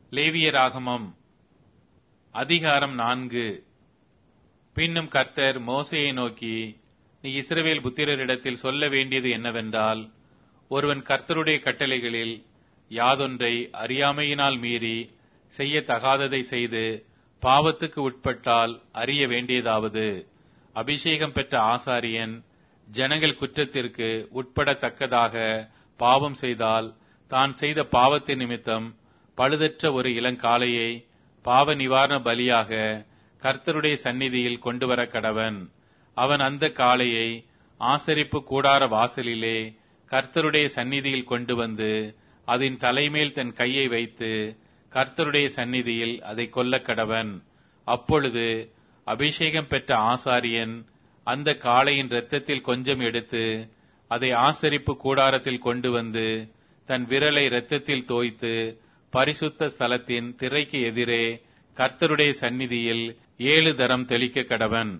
லேவியராகமம் அதிகாரம் நான்கு பின்னும் கர்த்தர் மோசேயை நோக்கி நீ இஸ்ரவேல் புத்திரரிடத்தில் சொல்ல வேண்டியது என்னவென்றால் ஒருவன் கர்த்தருடைய கட்டளைகளில் யாதொன்றை அறியாமையினால் மீறி செய்யத்தகாததை செய்து பாவத்துக்கு உட்பட்டால் அறிய வேண்டியதாவது அபிஷேகம் பெற்ற ஆசாரியன் ஜனங்கள் குற்றத்திற்கு உட்படத்தக்கதாக பாவம் செய்தால் தான் செய்த பாவத்தின் நிமித்தம் பழுதற்ற ஒரு இளங்காளையை பாவ நிவாரண பலியாக கர்த்தருடைய சந்நிதியில் கொண்டு வர கடவன் அவன் அந்த காளையை ஆசரிப்பு கூடார வாசலிலே கர்த்தருடைய சந்நிதியில் கொண்டு வந்து அதன் தலைமேல் தன் கையை வைத்து கர்த்தருடைய சந்நிதியில் அதை கொல்ல கடவன் அப்பொழுது அபிஷேகம் பெற்ற ஆசாரியன் அந்த காளையின் இரத்தத்தில் கொஞ்சம் எடுத்து அதை ஆசரிப்பு கூடாரத்தில் கொண்டு வந்து தன் விரலை இரத்தத்தில் தோய்த்து பரிசுத்த ஸ்தலத்தின் திரைக்கு எதிரே கர்த்தருடைய சந்நிதியில் ஏழு தரம் தெளிக்க கடவன்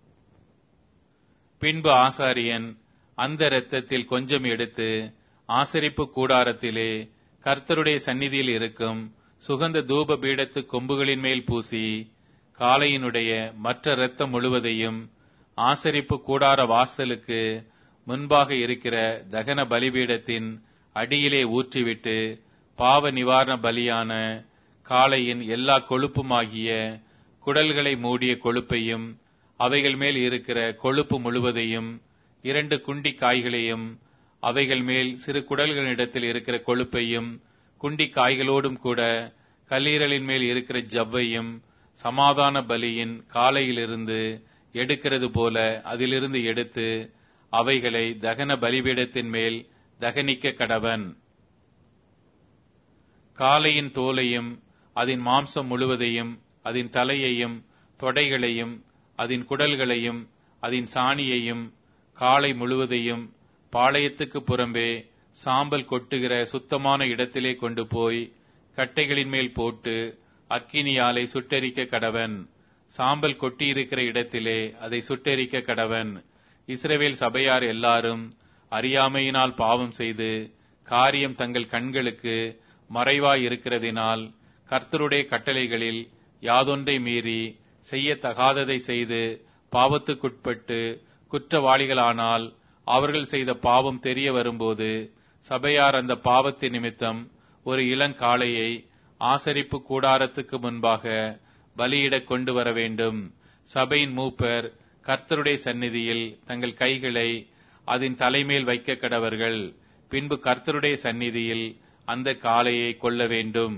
பின்பு ஆசாரியன் அந்த இரத்தத்தில் கொஞ்சம் எடுத்து ஆசரிப்பு கூடாரத்திலே கர்த்தருடைய சந்நிதியில் இருக்கும் சுகந்த தூப பீடத்து கொம்புகளின் மேல் பூசி காளையினுடைய மற்ற இரத்தம் முழுவதையும் ஆசரிப்பு கூடார வாசலுக்கு முன்பாக இருக்கிற தகன பலிபீடத்தின் அடியிலே ஊற்றிவிட்டு பாவ நிவாரண பலியான காளையின் எல்லா கொழுப்புமாகிய குடல்களை மூடிய கொழுப்பையும் அவைகள் மேல் இருக்கிற கொழுப்பு முழுவதையும் இரண்டு குண்டி காய்களையும் அவைகள் மேல் சிறு குடல்களிடத்தில் இருக்கிற கொழுப்பையும் குண்டி காய்களோடும் கூட கல்லீரலின் மேல் இருக்கிற ஜவ்வையும் சமாதான பலியின் காலையிலிருந்து எடுக்கிறது போல அதிலிருந்து எடுத்து அவைகளை தகன பலிபீடத்தின் மேல் தகனிக்க கடவன் காளையின் தோலையும் அதன் மாம்சம் முழுவதையும் அதன் தலையையும் தொடைகளையும் அதன் குடல்களையும் அதன் சாணியையும் காளை முழுவதையும் பாளையத்துக்கு புறம்பே சாம்பல் கொட்டுகிற சுத்தமான இடத்திலே கொண்டு போய் கட்டைகளின் மேல் போட்டு அக்கினியாலை சுட்டெரிக்க கடவன் சாம்பல் கொட்டியிருக்கிற இடத்திலே அதை சுட்டெரிக்க கடவன் இஸ்ரவேல் சபையார் எல்லாரும் அறியாமையினால் பாவம் செய்து காரியம் தங்கள் கண்களுக்கு மறைவாய் இருக்கிறதினால் கர்த்தருடைய கட்டளைகளில் யாதொன்றை மீறி செய்யத்தகாததை செய்து பாவத்துக்குட்பட்டு குற்றவாளிகளானால் அவர்கள் செய்த பாவம் தெரிய வரும்போது சபையார் அந்த பாவத்தின் நிமித்தம் ஒரு இளங்காளையை ஆசரிப்பு கூடாரத்துக்கு முன்பாக பலியிடக் கொண்டு வர வேண்டும் சபையின் மூப்பர் கர்த்தருடைய சந்நிதியில் தங்கள் கைகளை அதன் தலைமேல் வைக்க கடவர்கள் பின்பு கர்த்தருடைய சந்நிதியில் அந்த காளையை கொல்ல வேண்டும்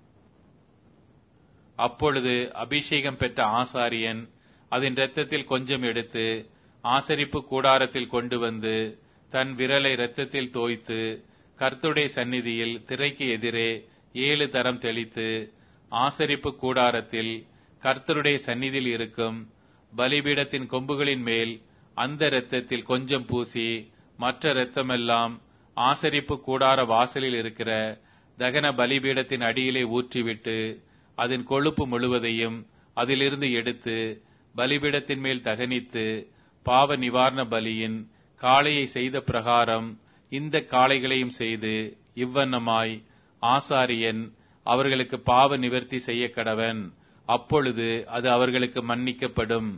அப்பொழுது அபிஷேகம் பெற்ற ஆசாரியன் அதன் இரத்தத்தில் கொஞ்சம் எடுத்து ஆசரிப்பு கூடாரத்தில் கொண்டு வந்து தன் விரலை இரத்தத்தில் தோய்த்து கர்த்தருடைய சந்நிதியில் திரைக்கு எதிரே ஏழு தரம் தெளித்து ஆசரிப்பு கூடாரத்தில் கர்த்தருடைய சந்நிதியில் இருக்கும் பலிபீடத்தின் கொம்புகளின் மேல் அந்த இரத்தத்தில் கொஞ்சம் பூசி மற்ற இரத்தமெல்லாம் ஆசரிப்பு கூடார வாசலில் இருக்கிற தகன பலிபீடத்தின் அடியிலே ஊற்றிவிட்டு அதன் கொழுப்பு முழுவதையும் அதிலிருந்து எடுத்து பலிபீடத்தின் மேல் தகனித்து பாவ நிவாரண பலியின் காளையை செய்த பிரகாரம் இந்த காளைகளையும் செய்து இவ்வண்ணமாய் ஆசாரியன் அவர்களுக்கு பாவ நிவர்த்தி செய்ய கடவன் அப்பொழுது அது அவர்களுக்கு மன்னிக்கப்படும்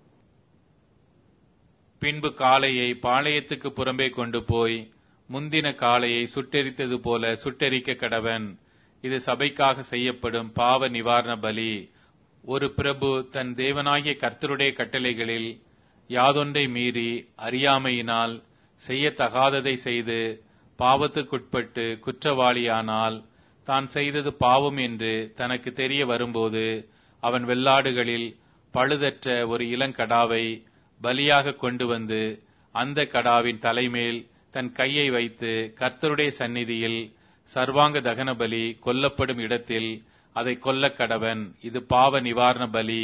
பின்பு காளையை பாளையத்துக்கு புறம்பே கொண்டு போய் முந்தின காளையை சுட்டெரித்தது போல சுட்டெரிக்க கடவன் இது சபைக்காக செய்யப்படும் பாவ நிவாரண பலி ஒரு பிரபு தன் தேவனாகிய கர்த்தருடைய கட்டளைகளில் யாதொன்றை மீறி அறியாமையினால் செய்யத்தகாததை செய்து பாவத்துக்குட்பட்டு குற்றவாளியானால் தான் செய்தது பாவம் என்று தனக்கு தெரிய வரும்போது அவன் வெள்ளாடுகளில் பழுதற்ற ஒரு இளங்கடாவை பலியாக கொண்டு வந்து அந்த கடாவின் தலைமேல் தன் கையை வைத்து கர்த்தருடைய சந்நிதியில் சர்வாங்க தகன பலி கொல்லப்படும் இடத்தில் அதை கொல்ல கடவன் இது பாவ நிவாரண பலி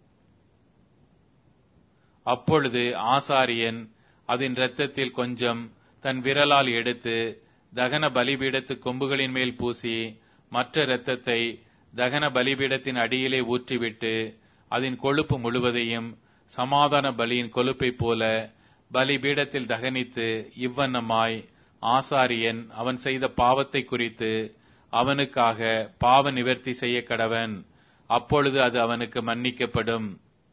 அப்பொழுது ஆசாரியன் அதன் இரத்தத்தில் கொஞ்சம் தன் விரலால் எடுத்து தகன பலிபீடத்து கொம்புகளின் மேல் பூசி மற்ற இரத்தத்தை தகன பலிபீடத்தின் அடியிலே ஊற்றிவிட்டு அதன் கொழுப்பு முழுவதையும் சமாதான பலியின் கொழுப்பைப் போல பலிபீடத்தில் தகனித்து இவ்வண்ணமாய் ஆசாரியன் அவன் செய்த பாவத்தை குறித்து அவனுக்காக பாவ நிவர்த்தி செய்ய கடவன் அப்பொழுது அது அவனுக்கு மன்னிக்கப்படும்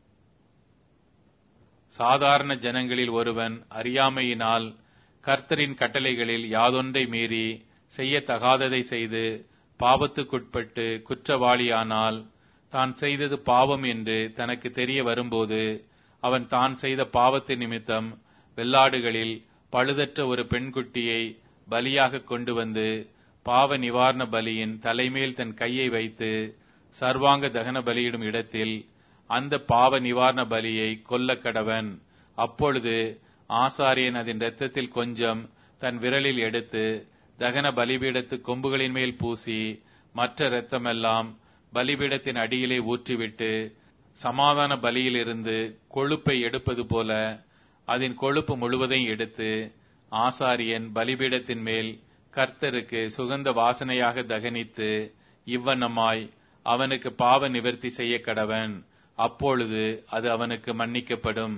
சாதாரண ஜனங்களில் ஒருவன் அறியாமையினால் கர்த்தரின் கட்டளைகளில் யாதொன்றை மீறி செய்யத்தகாததை செய்து பாவத்துக்குட்பட்டு குற்றவாளியானால் தான் செய்தது பாவம் என்று தனக்கு தெரிய வரும்போது அவன் தான் செய்த பாவத்து நிமித்தம் வெள்ளாடுகளில் பழுதற்ற ஒரு பெண்குட்டியை பலியாக கொண்டு வந்து பாவ நிவாரண பலியின் தலைமேல் தன் கையை வைத்து சர்வாங்க தகன பலியிடும் இடத்தில் அந்த பாவ நிவாரண பலியை கொல்ல கடவன் அப்பொழுது ஆசாரியன் அதன் இரத்தத்தில் கொஞ்சம் தன் விரலில் எடுத்து தகன பலிபீடத்து கொம்புகளின் மேல் பூசி மற்ற இரத்தமெல்லாம் பலிபீடத்தின் அடியிலே ஊற்றிவிட்டு சமாதான பலியிலிருந்து கொழுப்பை எடுப்பது போல அதன் கொழுப்பு முழுவதையும் எடுத்து ஆசாரியன் பலிபீடத்தின் மேல் கர்த்தருக்கு சுகந்த வாசனையாக தகனித்து இவ்வண்ணமாய் அவனுக்கு பாவ நிவர்த்தி செய்ய கடவன் அப்பொழுது அது அவனுக்கு மன்னிக்கப்படும்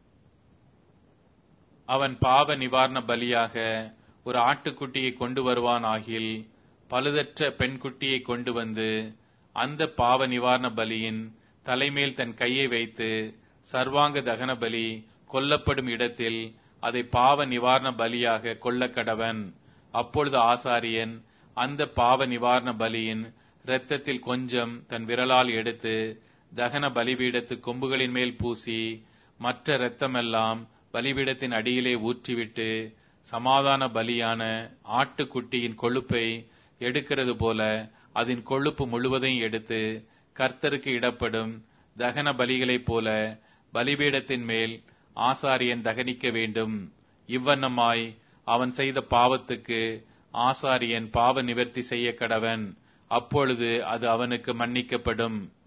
அவன் பாவ நிவாரண பலியாக ஒரு ஆட்டுக்குட்டியை கொண்டு வருவான் ஆகில் பழுதற்ற பெண்குட்டியை கொண்டு வந்து அந்த பாவ நிவாரண பலியின் தலைமேல் தன் கையை வைத்து சர்வாங்க தகன பலி கொல்லப்படும் இடத்தில் அதை பாவ நிவாரண பலியாக கொல்ல கடவன் அப்பொழுது ஆசாரியன் அந்த பாவ நிவாரண பலியின் இரத்தத்தில் கொஞ்சம் தன் விரலால் எடுத்து தகன பலிபீடத்து கொம்புகளின் மேல் பூசி மற்ற இரத்தமெல்லாம் பலிபீடத்தின் அடியிலே ஊற்றிவிட்டு சமாதான பலியான ஆட்டுக்குட்டியின் கொழுப்பை எடுக்கிறது போல அதன் கொழுப்பு முழுவதையும் எடுத்து கர்த்தருக்கு இடப்படும் தகன பலிகளைப் போல பலிபீடத்தின் மேல் ஆசாரியன் தகனிக்க வேண்டும் இவ்வண்ணமாய் அவன் செய்த பாவத்துக்கு ஆசாரியன் பாவ நிவர்த்தி செய்ய கடவன் அப்பொழுது அது அவனுக்கு மன்னிக்கப்படும்